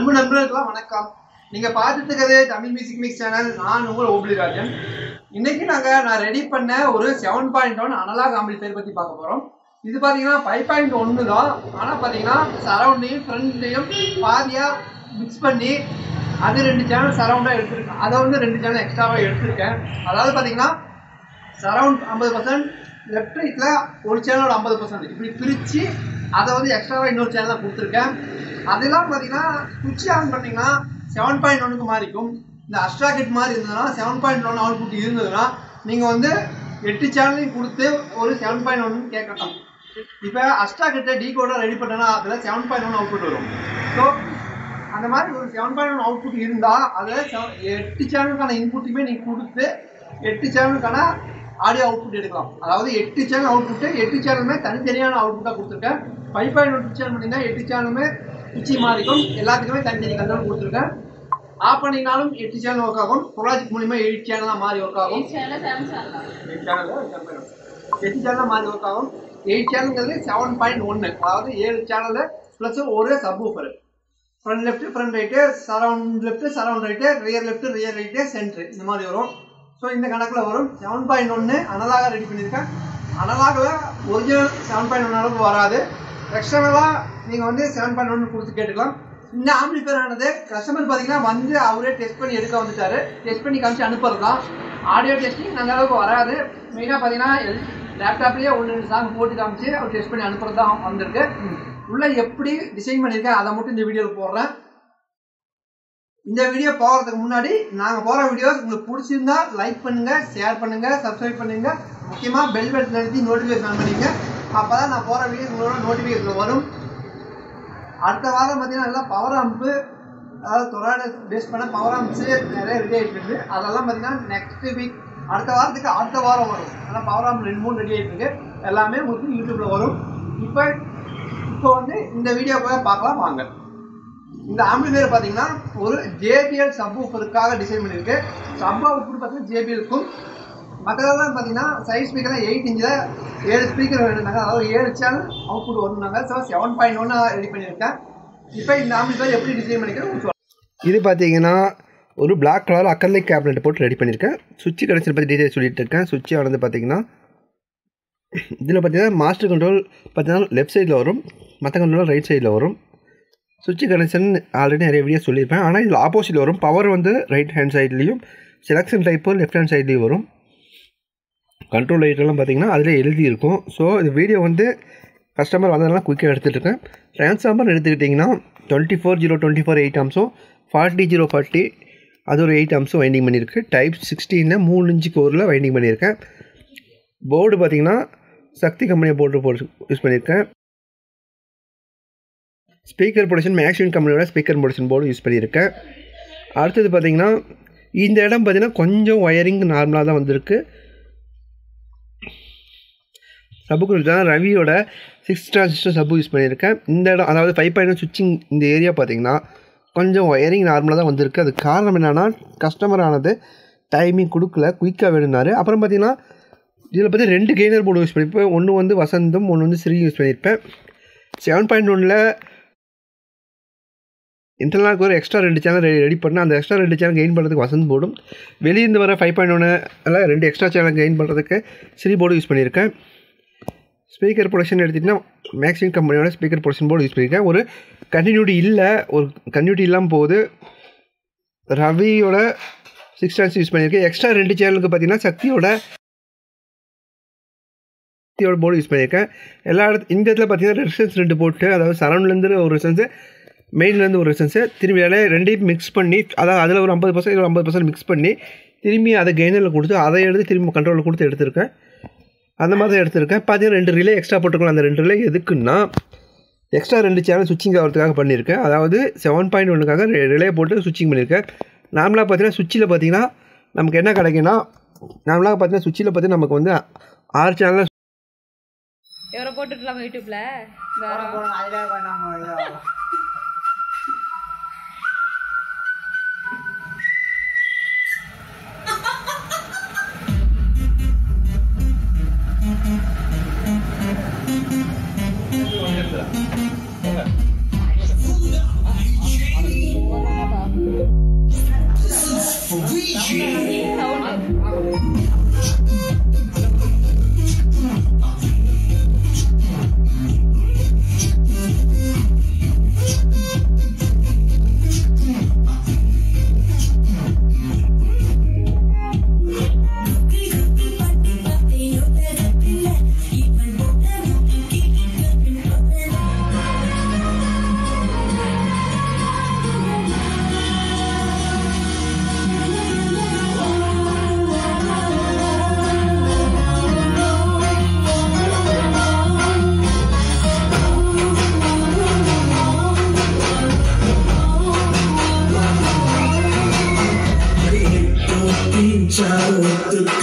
அன்பு நண்பர்களுக்கெல்லாம் வணக்கம் நீங்க பார்த்துட்டு இருக்கிறது தமிழ் மியூசிக் மிக்ஸ் சேனல் நான் உங்கள் ஓபிலி ராஜன் இன்னைக்கு நாங்க நான் ரெடி பண்ண ஒரு seven point one analog amplifier பத்தி பார்க்க போறோம் இது பாத்தீங்கன்னா ஃபைவ் பாயிண்ட் ஒன்று தான் ஆனா பாத்தீங்கன்னா சரௌண்டையும் ஃப்ரண்ட்லையும் பாதியா மிக்ஸ் பண்ணி அது ரெண்டு சேனல் சரௌண்டா எடுத்திருக்கேன் அதை வந்து ரெண்டு சேனல் எக்ஸ்ட்ராவா எடுத்திருக்கேன் அதாவது பாத்தீங்கன்னா சரௌண்ட் ஐம்பது பர்சன்ட் லெஃப்ட் ரைட்டில் ஒரு சேனலோட ஐம்பது பர்சன்ட் இப்படி பிரித்து அதை வந்து எக்ஸ்ட்ராவாக இன்னொரு சேனலில் கொடுத்துருக்கேன் அதெல்லாம் பார்த்தீங்கன்னா சுவிட்ச் ஆன் பண்ணிங்கன்னா செவன் பாயிண்ட் ஒன்றுக்கு மாறிக்கும் இந்த அஸ்ட்ரா கிட் மாதிரி இருந்ததுன்னா செவன் பாயிண்ட் ஒன் அவுட்புட் இருந்ததுன்னா நீங்கள் வந்து எட்டு சேனலையும் கொடுத்து ஒரு செவன் பாயிண்ட் ஒன்று கேட்கலாம் இப்போ அஸ்ட்ரா கிட்ட டீ கோடாக ரெடி பண்ணனா அதில் செவன் பாயிண்ட் ஒன் அவுட்புட் வரும் ஸோ அந்த மாதிரி ஒரு செவன் பாயிண்ட் ஒன் அவுட்புட் இருந்தால் அதில் செவன் எட்டு சேனலுக்கான இன்புட்டுமே நீங்கள் கொடுத்து எட்டு சேனலுக்கான ஆடியோ அவுட்புட் எடுக்கலாம் அதாவது எட்டு சேனல் அவுட்புட்டு எட்டு சேனலுமே தனித்தனியான அவுட்புட்டாக கொடுத்துருக்கேன் ஃபைவ் பாயிண்ட் ஒன் சேனல் பண்ணிங்கன்னா எட்டு சேனலுமே குச்சி மாறிக்கும் எல்லாத்துக்குமே தனித்தனி கண்ட்ரோல் கொடுத்துருக்கேன் ஆஃப் பண்ணினாலும் எட்டு சேனல் ஒர்க் ஆகும் ப்ராஜெக்ட் மூலிமா எயிட் சேனலாக மாறி ஒர்க் ஆகும் எயிட் சேனல் எட்டு சேனலாக மாறி ஒர்க் ஆகும் எயிட் சேனல்ங்கிறது செவன் பாயிண்ட் ஒன்று அதாவது ஏழு சேனலு ப்ளஸ் ஒரு subwoofer front left front right surround left surround right rear left rear right centre இந்த மாதிரி வரும் ஸோ இந்த கணக்கில் வரும் செவன் பாயிண்ட் ஒன்று அனலாக ரெடி பண்ணியிருக்கேன் அனலாகில் ஒரிஜினல் செவன் பாயிண்ட் ஒன் அளவுக்கு வராது எக்ஸ்டர்னலாக நீங்கள் வந்து செவன் பாயிண்ட் ஒன்று கொடுத்து கேட்டுக்கலாம் இந்த ஆம்பிளிஃபையர் ஆனது கஸ்டமர் பார்த்தீங்கன்னா வந்து அவரே டெஸ்ட் பண்ணி எடுக்க வந்துட்டாரு டெஸ்ட் பண்ணி காமிச்சு அனுப்புறது தான் ஆடியோ டெஸ்டிங் அந்த அளவுக்கு வராது மெயினாக பார்த்தீங்கன்னா லேப்டாப்லேயே ஒன்று ரெண்டு சாங் போட்டு காமிச்சு அவர் டெஸ்ட் பண்ணி அனுப்புறது தான் வந்திருக்கு உள்ள எப்படி டிசைன் பண்ணியிருக்கேன் அதை மட்டும் இந்த வீடியோவில் போடுறேன் இந்த வீடியோ போகிறதுக்கு முன்னாடி நாங்கள் போகிற வீடியோஸ் உங்களுக்கு பிடிச்சிருந்தா லைக் பண்ணுங்க ஷேர் பண்ணுங்க சப்ஸ்கிரைப் பண்ணுங்க முக்கியமாக பெல் பட்டன் அழுத்தி நோட்டிஃபிகேஷன் ஆன் பண்ணிங்க அப்போ தான் நான் போகிற வீடியோ உங்களோட நோட்டிஃபிகேஷன் வரும் அடுத்த வாரம் பார்த்தீங்கன்னா நல்லா பவர் அம்பு அதாவது தொராட பேஸ் பண்ண பவர் அம்ப்ஸு நிறைய ரெடி ஆகிட்டு இருக்கு அதெல்லாம் பார்த்தீங்கன்னா நெக்ஸ்ட் வீக் அடுத்த வாரத்துக்கு அடுத்த வாரம் வரும் அதனால் பவர் அம்ப் ரெண்டு மூணு ரெடி ஆகிட்டு இருக்கு எல்லாமே உங்களுக்கு யூடியூப்பில் வரும் இப்போ இப்போ வந்து இந்த வீடியோ போய் பார்க்கலாம் வாங்க இந்த ஆம்பிளிஃபையர் பார்த்தீங்கன்னா ஒரு ஜேபிஎல் சப் ஊஃபருக்காக டிசைன் பண்ணியிருக்கு சப் அவுட்புட் பார்த்தீங்கன்னா ஜேபிஎலுக்கும் மற்றதெல்லாம் பார்த்தீங்கன்னா சைட் ஸ்பீக்கர் எயிட் இன்ச்சில் ஏழு ஸ்பீக்கர் வேணுனாங்க அதாவது ஏழு சேனல் அவுட்புட் வரும்னாங்க ஸோ செவன் பாயிண்ட் ஒன்று ரெடி பண்ணியிருக்கேன் இப்போ இந்த ஆம்பிளிஃபையர் எப்படி டிசைன் பண்ணிக்கிறேன் இது பார்த்தீங்கன்னா ஒரு Black கலர் அக்கர்லிக் கேபினெட் போட்டு ரெடி பண்ணியிருக்கேன் சுவிட்ச் கனெக்ஷன் பற்றி டீட்டெயில் சொல்லிட்டு இருக்கேன் சுவிட்ச் ஆனது பார்த்தீங்கன்னா இதில் பார்த்தீங்கன்னா மாஸ்டர் கண்ட்ரோல் பார்த்தீங்கன்னா லெஃப்ட் சைடில் வரும் மற்ற கண்ட்ரோல் ரைட் சைடில் வரும் சுவிட்ச் கனெக்ஷன் ஆல்ரெடி நிறைய வீடியோ சொல்லியிருப்பேன் ஆனால் இதில் ஆப்போசிட் வரும் பவர் வந்து ரைட் ஹேண்ட் சைட்லேயும் செலக்ஷன் டைப்பு லெஃப்ட் ஹேண்ட் சைட்லேயும் வரும் கண்ட்ரோல் லைட்டெல்லாம் பார்த்தீங்கன்னா அதில் எழுதி இருக்கும் ஸோ இந்த வீடியோ வந்து கஸ்டமர் வந்ததெல்லாம் குயிக்காக எடுத்துகிட்டு இருக்கேன் ட்ரான்ஸ்ஃபார்மர் எடுத்துக்கிட்டிங்கன்னா twenty four zero twenty four eight அம்சம் ஃபார்ட்டி ஜீரோ ஃபார்ட்டி அது ஒரு எயிட் அம்சம் வைண்டிங் பண்ணியிருக்கு டைப் சிக்ஸ்டீனில் மூணு இன்ச்சு கோரில் வைண்டிங் பண்ணியிருக்கேன் போர்டு பார்த்தீங்கன்னா சக்தி கம்பெனி போர்டு போட்டு யூஸ் பண்ணியிருக்கேன் ஸ்பீக்கர் ப்ரொடக்ஷன் மேக்ஸிமம் கம்பெனியோட ஸ்பீக்கர் ப்ரொடக்ஷன் போர்டு யூஸ் பண்ணியிருக்கேன் அடுத்தது பார்த்தீங்கன்னா இந்த இடம் பார்த்தீங்கன்னா கொஞ்சம் ஒயரிங் நார்மலாக தான் வந்திருக்கு சப்புக்கு தான் ரவியோட சிக்ஸ் டிரான்சிஸ்டர் சப்பு யூஸ் பண்ணியிருக்கேன் இந்த இடம் அதாவது ஃபைவ் பாயிண்ட் சுவிட்சிங் இந்த ஏரியா பார்த்தீங்கன்னா கொஞ்சம் ஒயரிங் நார்மலாக தான் வந்திருக்கு அது காரணம் என்னென்னா கஸ்டமர் ஆனது டைமிங் கொடுக்கல குயிக்காக வேணும்னாரு அப்புறம் பார்த்தீங்கன்னா இதில் பற்றி ரெண்டு கெய்னர் போர்டு யூஸ் பண்ணியிருப்பேன் ஒன்று வந்து வசந்தம் ஒன்று வந்து ஸ்ரீ யூஸ் பண்ணியிருப்பேன் செவன் பாயிண்ட் ஒனில் இன்டர்னலாக ஒரு எக்ஸ்ட்ரா ரெண்டு சேனல் ரெடி ரெடி பண்ணேன் அந்த எக்ஸ்ட்ரா ரெண்டு சேனல் கெயின் பண்ணுறதுக்கு வசந்த் போர்டும் வெளியிருந்து வர ஃபைவ் பாயிண்ட் ஒன்று எல்லாம் ரெண்டு எக்ஸ்ட்ரா சேனல் கெயின் பண்ணுறதுக்கு ஸ்ரீ போர்டு யூஸ் பண்ணியிருக்கேன் ஸ்பீக்கர் ப்ரொடக்ஷன் எடுத்திங்கன்னா மேக்ஸிமம் கம்பெனியோட ஸ்பீக்கர் ப்ரொடக்ஷன் போர்டு யூஸ் பண்ணியிருக்கேன் ஒரு கண்டினியூட்டி இல்லை ஒரு கண்டினியூட்டி இல்லாமல் போகுது ரவியோட சிக்ஸ் டான்ஸ் யூஸ் பண்ணியிருக்கேன் எக்ஸ்ட்ரா ரெண்டு சேனலுக்கு பார்த்தீங்கன்னா சக்தியோட சக்தியோட போர்டு யூஸ் பண்ணியிருக்கேன் எல்லா இடத்து இந்த இடத்துல பார்த்தீங்கன்னா ரெசிஸ்டன்ஸ் ரெண்டு போட்டு அதாவது சரௌண்ட்லேருந்து ஒரு ரெசிஸ்டன்ஸு மெயின்லேருந்து ஒரு ரெசிஸ்டன்ஸு திரும்பி இடையில ரெண்டையும் மிக்ஸ் பண்ணி அதாவது அதில் ஒரு ஐம்பது பர்சன்ட் ஒரு ஐம்பது பர்சன்ட் மிக்ஸ் பண்ணி திரும்பி அதை கெய்னரில் கொடுத்து அதை எடுத்து திரும்பி கண்ட்ரோலில் கொடுத்து எடுத்திருக்கேன் அந்த மாதிரி தான் எடுத்திருக்கேன் பார்த்தீங்கன்னா ரெண்டு ரிலே எக்ஸ்ட்ரா போட்டுக்கலாம் அந்த ரெண்டு ரிலே எதுக்குன்னா எக்ஸ்ட்ரா ரெண்டு சேனல் சுவிட்சிங் ஆகிறதுக்காக பண்ணியிருக்கேன் அதாவது செவன் பாயிண்ட் ஒன்றுக்காக ரிலே போட்டு சுவிட்சிங் பண்ணியிருக்கேன் நார்மலாக பார்த்தீங்கன்னா சுவிட்சில் பார்த்தீங்கன்னா நமக்கு என்ன கிடைக்குன்னா நார்மலாக பார்த்தீங்கன்னா சுவிட்சில் பார்த்தீங்கன்னா நமக்கு வந்து ஆறு சேனல் ఎవరో పోட்டுట్లామా యూట్యూబ్ல வேற ஆ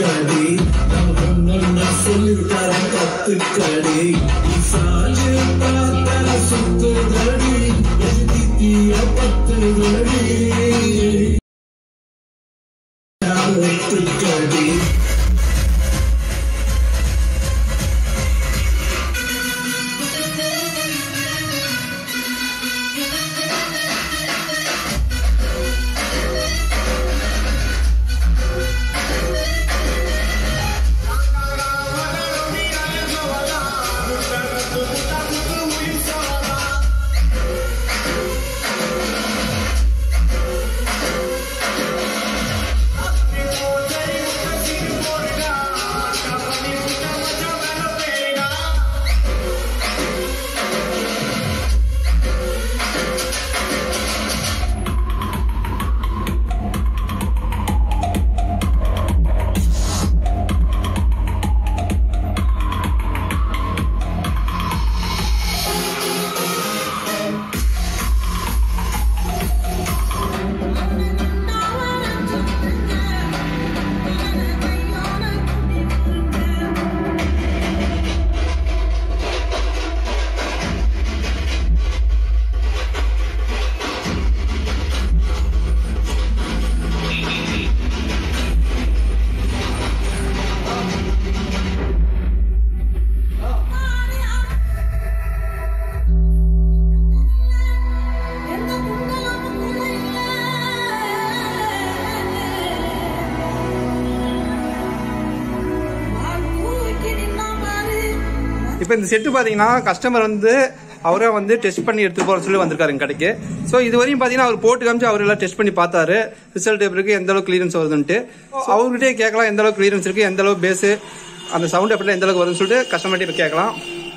இப்போ இந்த செட்டு பார்த்தீங்கன்னா கஸ்டமர் வந்து அவரே வந்து டெஸ்ட் பண்ணி எடுத்து போற சொல்லி வந்திருக்காரு எங்க கடைக்கு ஸோ இது வரையும் பார்த்தீங்கன்னா அவர் போட்டு காமிச்சு அவர் எல்லாம் டெஸ்ட் பண்ணி பார்த்தாரு ரிசல்ட் எப்படி இருக்கு எந்த அளவுக்கு கிளியரன்ஸ் வருதுன்ட்டு அவர்கிட்டயே கேட்கலாம் எந்த அளவுக்கு கிளியரன்ஸ் இருக்கு எந்த அளவுக்கு பேஸ் அந்த சவுண்ட் எப்படி எந்த அளவுக்கு வருதுன்னு சொல்லிட்டு கஸ்டமர்கிட்ட இப்போ கேட்கலாம்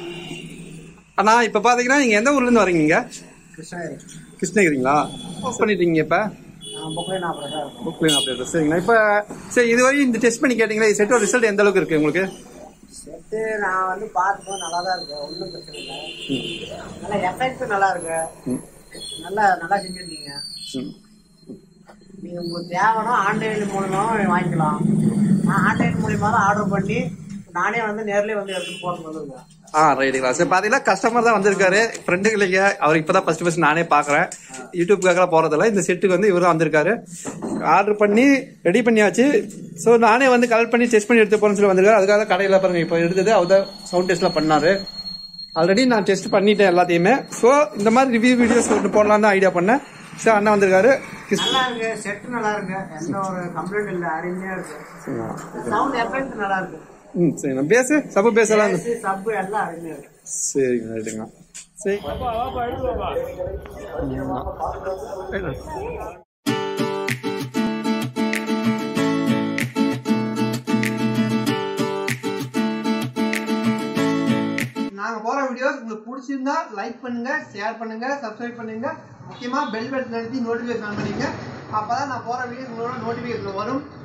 அண்ணா இப்போ பார்த்தீங்கன்னா நீங்கள் எந்த ஊர்லேருந்து வரீங்க நீங்க கிருஷ்ணகிரிங்களா ஒர்க் பண்ணிட்டீங்க இப்போ புக்லைன் ஆப்ரேட்டர் சரிங்களா இப்போ சரி இதுவரையும் இந்த டெஸ்ட் பண்ணி கேட்டிங்களா இந்த செட்டோட ரிசல்ட் எந்த அளவுக்கு இருக்கு உங்களுக்கு செட்டு நான் வந்து பார்க்கும்போது நல்லா தான் இருக்கு ஒன்றும் பிரச்சனை இல்லை நல்லா எஃபெக்ட் நல்லா இருக்கு நல்லா நல்லா செஞ்சிருக்கீங்க ம். நீங்க உங்களுக்கு தேவைன்னா ஆன்லைன் மூலமா வாங்கிக்கலாம் நான் ஆன்லைன் மூலியமா தான் ஆர்டர் பண்ணி நானே வந்து நேர்லயே வந்து எடுத்துட்டு போறது வந்துருக்கேன் ஆ ரைட்டுங்களா சரி பாத்தீங்கன்னா கஸ்டமர் தான் வந்திருக்காரு ஃப்ரெண்டுக்கு இல்லைங்க அவர் இப்பதான் ஃபர்ஸ்ட் ஃபர்ஸ்ட் நானே பாக்குறேன் யூடியூப்காக போறதில்ல இந்த செட்டுக்கு வந்து இவர் தான் வந்திருக்காரு ஆர்டர் பண்ணி ரெடி பண்ணியாச்சு ஸோ நானே வந்து கலெக்ட் பண்ணி டெஸ்ட் பண்ணி எடுத்து போறேன்னு சொல்லி வந்திருக்காரு அதுக்காக கடையில் பாருங்க இப்போ எடுத்தது அவர் தான் சவுண்ட் டெஸ்ட்லாம் பண்ணாரு ஆல்ரெடி நான் டெஸ்ட் பண்ணிட்டேன் எல்லாத்தையுமே ஸோ இந்த மாதிரி ரிவ்யூ வீடியோஸ் ஒன்று போடலாம் தான் ஐடியா பண்ணேன் ஸோ அண்ணா வந்திருக்காரு கிஸ்- நல்லா இருக்கு செட் நல்லா இருக்கு எந்த ஒரு கம்ப்ளைண்ட் இல்ல அருமையா இருக்கு சவுண்ட் எஃபெக்ட் நல்லா இருக்கு ம் சரிண்ணா பேசு சப்பு பேசலாம் சப்பு எல்லாம் அருமையா இருக்கு சரிங்க ரைட்டுங்க சரி நாங்க போற வீடியோஸ் உங்களுக்கு பிடிச்சிருந்தா லைக் பண்ணுங்க ஷேர் பண்ணுங்க சப்ஸ்கிரைப் பண்ணுங்க முக்கியமா பெல் பட்டன் அழுத்தி நோட்டிஃபிகேஷன் ஆன் பண்ணிங்க அப்பதான் நான் போற வீடியோஸ் உங்களோட நோட்டிஃபிகேஷன் வரும்